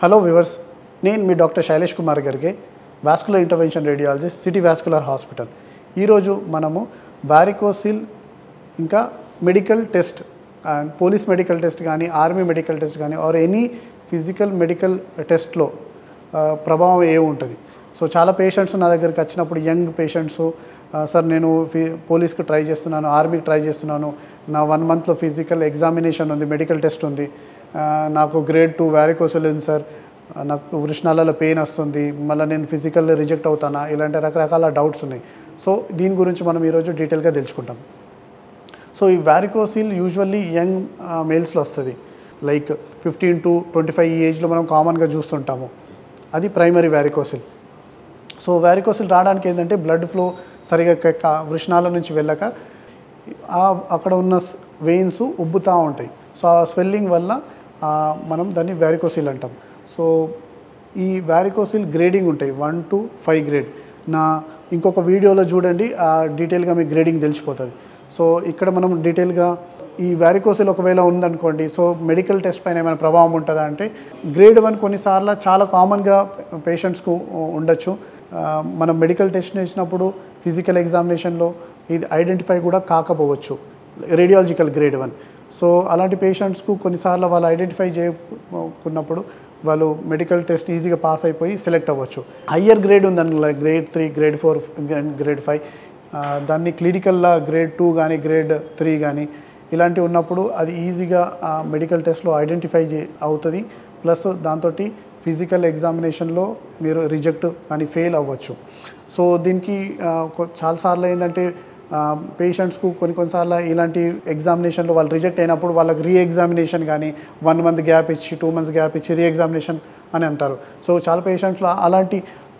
hello viewers నేను మీ doctor Shailesh Kumar గారికి vascular intervention radiologist city vascular hospital ఈరోజు మనము వారికోసిల్ ఇంకా medical test and police medical test కానీ ఆర్మీ మెడికల్ టెస్ట్ కానీ ఆర్ ఎనీ ఫిజికల్ మెడికల్ టెస్ట్లో ప్రభావం ఏ ఉంటుంది సో చాలా పేషెంట్స్ నా దగ్గరికి వచ్చినప్పుడు యంగ్ పేషెంట్స్ సార్ నేను ఫి పోలీస్కి ట్రై చేస్తున్నాను ఆర్మీకి ట్రై చేస్తున్నాను నా వన్ మంత్లో ఫిజికల్ ఎగ్జామినేషన్ ఉంది మెడికల్ టెస్ట్ ఉంది ఆ, నాకు గ్రేడ్ టూ వ్యారికోసల్ ఉంది సార్ ఆ, నాకు వృష్ణాలలో పెయిన్ వస్తుంది మళ్ళీ నేను ఫిజికల్ రిజెక్ట్ అవుతానా ఇలాంటి రకరకాల డౌట్స్ ఉన్నాయి సో దీని గురించి మనం ఈరోజు డీటెయిల్గా తెలుసుకుంటాం సో ఈ వ్యారికోసిల్ యూజువల్లీ యంగ్ మేల్స్లో వస్తుంది like fifteen to twenty five ఈ ఏజ్లో మనం కామన్గా చూస్తుంటాము అది ప్రైమరీ వ్యారికోసిల్ సో వ్యారికోసిల్ రావడానికి ఏంటంటే బ్లడ్ ఫ్లో సరిగా క- క- వృషణాల నుంచి వెళ్ళక ఆ- అక్కడ ఉన్న వెయిన్స్ ఉబ్బుతూ ఉంటాయి సో ఆ స్వెల్లింగ్ వల్ల ఆ, మనం దాన్ని వ్యారికోసిల్ అంటాం సో ఈ వ్యారికోసిల్ గ్రేడింగ్ ఉంటాయి వన్ టు ఫైవ్ గ్రేడ్ నా ఇంకొక వీడియోలో చూడండి ఆ డీటెయిల్గా మీకు గ్రేడింగ్ తెలిసిపోతుంది సో ఇక్కడ మనం డీటెయిల్గా ఈ వ్యారికోసిల్ ఒకవేళ ఉందనుకోండి సో మెడికల్ టెస్ట్ పైన ఏమైనా ప్రభావం ఉంటుందా అంటే గ్రేడ్ వన్ కొన్నిసార్లు చాలా కామన్గా పేషెంట్స్కు ఉండొచ్చు ఆ, మనం మెడికల్ టెస్ట్ చేసినప్పుడు ఫిజికల్ ఎగ్జామినేషన్లో ఇది ఐడెంటిఫై కూడా కాకపోవచ్చు రేడియాలజికల్ గ్రేడ్ వన్ సో అలాంటి పేషెంట్స్కు కొన్నిసార్లు వాళ్ళు ఐడెంటిఫై చేయకున్నప్పుడు వాళ్ళు మెడికల్ టెస్ట్ ఈజీగా పాస్ అయిపోయి సెలెక్ట్ అవ్వచ్చు హయ్యర్ గ్రేడ్ ఉందని grade three grade four grade five దాన్ని క్లినికల్లా గ్రేడ్ టూ కానీ గ్రేడ్ త్రీ కానీ ఇలాంటివి ఉన్నప్పుడు అది ఈజీగా మెడికల్ టెస్ట్లో ఐడెంటిఫై చే అవుతుంది ప్లస్ దాంతో ఫిజికల్ ఎగ్జామినేషన్లో మీరు రిజెక్ట్ కానీ ఫెయిల్ అవ్వచ్చు సో దీనికి ఆ, కొ- చాలాసార్లు ఏంటంటే పేషెంట్స్కు కొన్ని కొన్నిసార్లు ఇలాంటి ఎగ్జామినేషన్లో వాళ్ళు రిజెక్ట్ అయినప్పుడు వాళ్ళకి రీ ఎగ్జామినేషన్ కానీ వన్ మంత్ గ్యాప్ ఇచ్చి టూ మంత్స్ గ్యాప్ ఇచ్చి రీ ఎగ్జామినేషన్ అని అంటారు సో చాలా పేషెంట్స్లో అలాంటి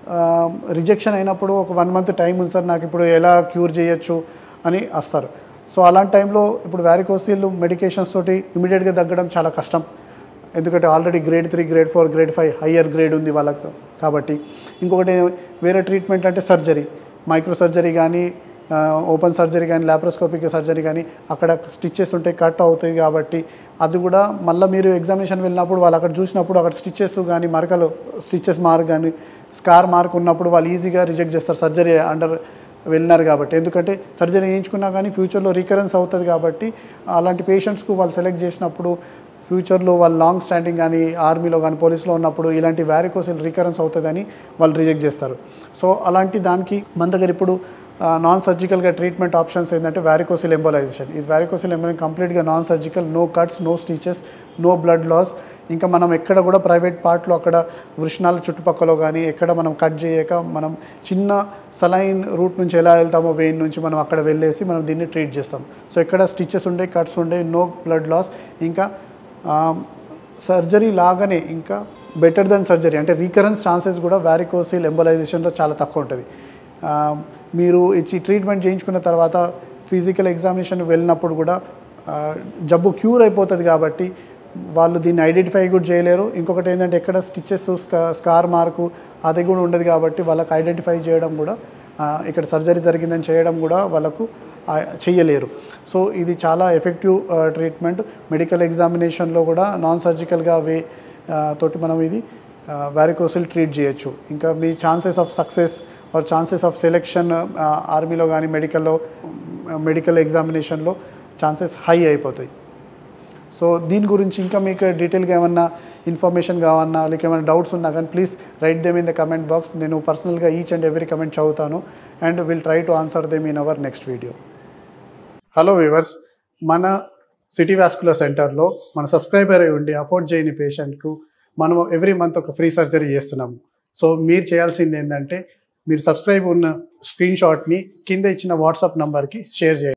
రిజెక్షన్ అయినప్పుడు ఒక వన్ మంత్ టైం ఉంది సార్ నాకు ఇప్పుడు ఎలా క్యూర్ చేయొచ్చు అని వస్తారు సో అలాంటి టైంలో ఇప్పుడు వ్యారికోసిల్ మెడికేషన్స్ తోటి ఇమీడియట్గా తగ్గడం చాలా కష్టం ఎందుకంటే already grade three grade four grade five higher grade ఉంది వాళ్ళకు కాబట్టి ఇంకొకటి వేరే ట్రీట్మెంట్ అంటే సర్జరీ మైక్రో సర్జరీ కానీ ఓపెన్ సర్జరీ కానీ లాప్రోస్కోపిక్ సర్జరీ కానీ అక్కడ స్టిచ్చెస్ ఉంటాయి కట్ అవుతాయి కాబట్టి అది కూడా మళ్ళీ మీరు ఎగ్జామినేషన్ వెళ్ళినప్పుడు వాళ్ళు అక్కడ చూసినప్పుడు అక్కడ స్టిచ్చెస్ కానీ మరకలు స్టిచ్చెస్ మార్క్ కానీ స్కార్ మార్క్ ఉన్నప్పుడు వాళ్ళు ఈజీగా రిజెక్ట్ చేస్తారు సర్జరీ అండర్ వెళ్ళినారు కాబట్టి ఎందుకంటే సర్జరీ చేయించుకున్నా కానీ ఫ్యూచర్లో రికరెన్స్ అవుతుంది కాబట్టి అలాంటి పేషెంట్స్కు వాళ్ళు సెలెక్ట్ చేసినప్పుడు ఫ్యూచర్లో వాళ్ళు లాంగ్ స్టాండింగ్ కానీ ఆర్మీలో కానీ పోలీస్లో ఉన్నప్పుడు ఇలాంటి వ్యారికోసిల్ రికరెన్స్ అవుతుందని వాళ్ళు రిజెక్ట్ చేస్తారు సో అలాంటి దానికి మన దగ్గర ఇప్పుడు నాన్ సర్జికల్గా ట్రీట్మెంట్ ఆప్షన్స్ ఏంటంటే వ్యారికోసిల్ ఎంబోలైజేషన్ ఇది వ్యారికోసిల్ ఎంబోలైజ్ కంప్లీట్గా non surgical no cuts no stitches no blood loss ఇంకా మనం ఎక్కడ కూడా ప్రైవేట్ పార్ట్లో అక్కడ వృషణాల చుట్టుపక్కల కానీ ఎక్కడ మనం కట్ చేయక మనం చిన్న సలైన్ రూట్ నుంచి ఎలా వెళ్తామో వెయిన్ నుంచి మనం అక్కడ వెళ్ళేసి మనం దీన్ని ట్రీట్ చేస్తాం సో ఎక్కడ స్టిచెస్ ఉండే కట్స్ ఉండే నో బ్లడ్ లాస్ ఇంకా సర్జరీ లాగానే ఇంకా బెటర్ దెన్ సర్జరీ అంటే రీకరెన్స్ ఛాన్సెస్ కూడా వ్యారికోసిల్ ఎంబలైజేషన్లో చాలా తక్కువ ఉంటుంది ఆ, మీరు ఇచ్చి ట్రీట్మెంట్ చేయించుకున్న తర్వాత ఫిజికల్ ఎగ్జామినేషన్ వెళ్ళినప్పుడు కూడా ఆ, జబ్బు క్యూర్ అయిపోతుంది కాబట్టి వాళ్ళు దీన్ని ఐడెంటిఫై కూడా చేయలేరు ఇంకొకటి ఏంటంటే ఎక్కడ స్టిచెస్ స్కార్ మార్కు అది కూడా ఉండదు కాబట్టి వాళ్ళకి ఐడెంటిఫై చేయడం కూడా ఆ, ఇక్కడ సర్జరీ జరిగిందని చేయడం కూడా వాళ్ళకు ఆ, చెయ్యలేరు సో ఇది చాలా ఎఫెక్టివ్ ట్రీట్మెంట్ మెడికల్ ఎగ్జామినేషన్లో కూడా నాన్ సర్జికల్గా వే ఆ, తోటి మనం ఇది వ్యారికోసిల్ ట్రీట్ చేయొచ్చు ఇంకా మీ chances of success or chances of selection ఆర్మీలో కానీ మెడికల్లో మెడికల్ ఎగ్జామినేషన్లో ఛాన్సెస్ హై అయిపోతాయి సో దీని గురించి ఇంకా మీకు డీటెయిల్గా ఏమన్నా ఇన్ఫర్మేషన్ కావన్నా లేక ఏమైనా డౌట్స్ ఉన్నా కానీ please write them in the comment box నేను పర్సనల్గా ఈచ్ అండ్ ఎవ్రీ కమెంట్ చదువుతాను and will try to answer them in our next video hello viewers మన సిటీ వాస్కులర్ సెంటర్లో మన సబ్స్క్రైబర్ అయి ఉండి అఫోర్డ్ చేయని పేషెంట్కు మనం ఎవ్రీ మంత్ ఒక ఫ్రీ సర్జరీ చేస్తున్నాము సో మీరు చేయాల్సింది ఏంటంటే మీరు సబ్స్క్రైబ్ ఉన్న స్క్రీన్ షాట్ని కింద ఇచ్చిన వాట్సాప్ నంబర్కి షేర్ చేయండి